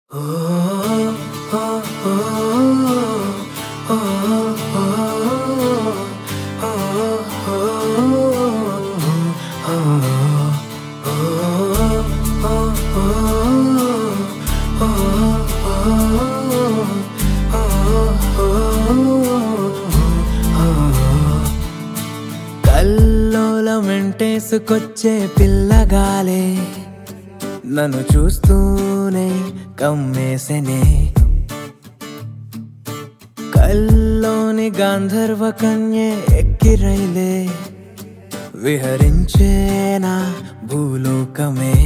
కల్లోలమెంటేసుకొచ్చే పిల్లగాలే నన్ను చూస్తూనే కమ్మేసెనే కల్లోని గాంధర్వ కన్యే ఎక్కిరైలే విహరించేనా భూలోకమే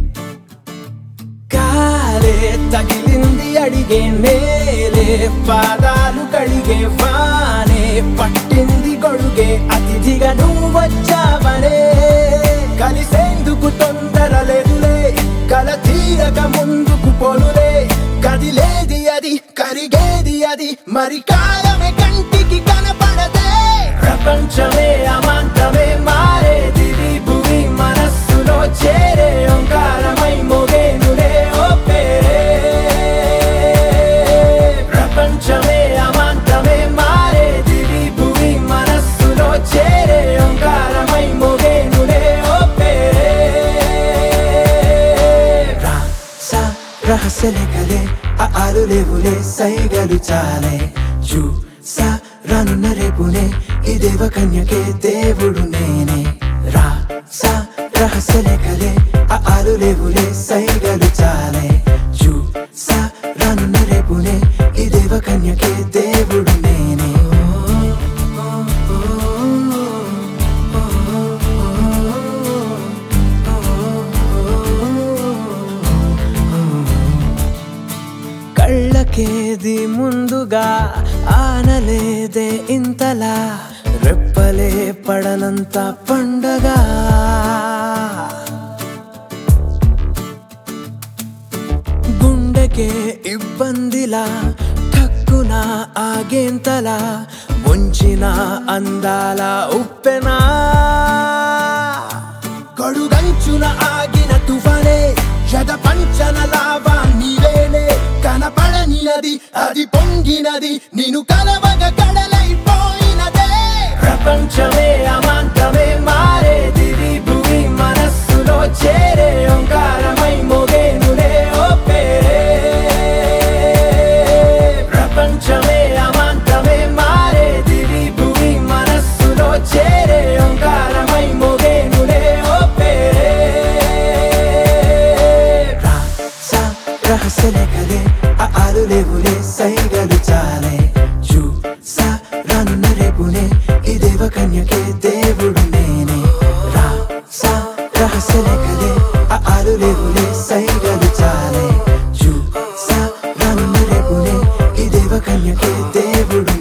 కాలే తగిలింది అడిగే నేలే పాదాలు కడిగే వానే పట్టింది గొడుగే అతిథిగా నువ్వు వచ్చావనే కలిసేందుకు తొందర లేదులే కల తీరక ముందుకు పోలులే కదిలేది అది కరిగేది అది మరి కాలమే కంటికి కనపడదే ప్రపంచమే అమాంతమే మారేది భూమి మనస్సులో చేరే ఓంకారమై మోగేనులే ఓ పేరే ప్రపంచమే అమాంతమే మారేది భూమి మనస్సులో చేరే ఓంకారమై మోగేనులే ఓ పేరే రా సా రహస్యలే కలే ఆ ఆలు లేవులే సైగలు చాలే చూ సా రానున్న రేపునే ఈ దేవ కన్యకే దేవుడు నేనే రా సా రహస్యలే కలే ఆ ఆలు లేవులే సైగలు చాలే చూ సా రానున్న రేపునే ఈ దేవ కన్యకే దేవుడు నేనే కళ్ళకేది ముందుగా ఆనలేదే ఇంతలా రెప్పలే పడనంత పండగ గుండెకే ఇబ్బందిలా ఠక్కున ఆగేంతలా ముంచిన అందాల ఉప్పెనా కడుగంచున ఆగిన తుఫానే జగ పంచన లావా నీవేనే కనపడని నది అది పొంగినది నేను కలవగ కడలైపోయినదే ప్రపంచమే అమాంతమే మారేది భూమి మనస్సులో చేరే ఓంకారమై మోగేనులే ఓ పేరే ప్రపంచమే అమాంతమే మారేది భూమి మనస్సులో చేరే ఓంకారమై మోగేనులే ఓ పేరే రా సా రహస్యలే కలే ఆ ఆలు లేవులే సైగలు చాలే చూ సా రానున్న రేపునే ఈ దేవ కన్యకే దేవుడు నేనే రా సా రహస్యలే కలే ఆ ఆలు లేవులే సైగలు చాలే చూ సా రానున్న రేపునే ఈ దేవ కన్యకే దేవుడు